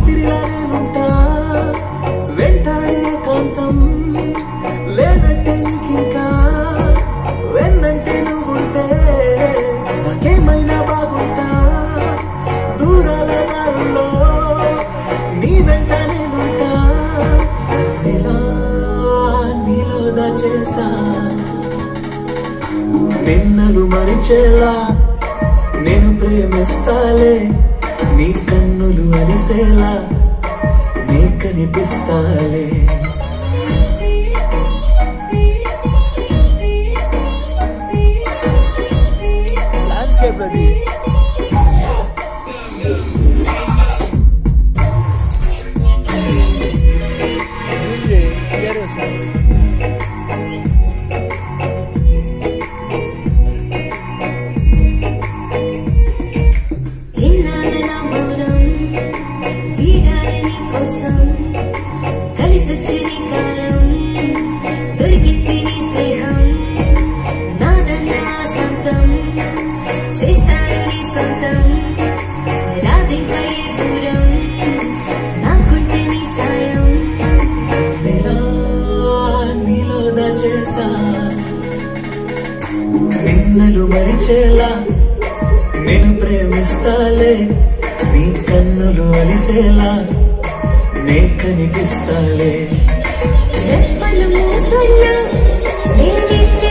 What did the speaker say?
ఊపిరిలా నేనుంటా వెంటాడే కాంతం లేదంటే నీకింకా వెన్నంటే నువ్వుంటే నాకేమైనా బాగుంటా దూరాల దారుల్లో నీ వెంట నేనుంటా నీలా నీలో దాచేసా నిన్నలు మరిచేలా నేను ప్రేమిస్తాలే నీ కన్నులు అలిసేలా నీ కనిపిస్తాలే ల్యాండ్స్కేప్ అది చూడండి క్లియర్ వస్తుంది ఎన్నాళ్ళ మౌనం వీడాలని కోసం కలిసొచ్చే నీ కాలం దొరికింది నీ స్నేహం నాదన్న సొంతం చేస్తాను నీ సొంతం రాదింకా ఏ దూరం నాకుంటే నీ సాయం నీలా నీలో దాచేసా నిన్నలు మరిచేలా నేను ప్రేమిస్తాలే నీ కన్నులు అలిసేలా నే కనిపిస్తాలే రెప్పలు మూసున్నా నేనెత్తే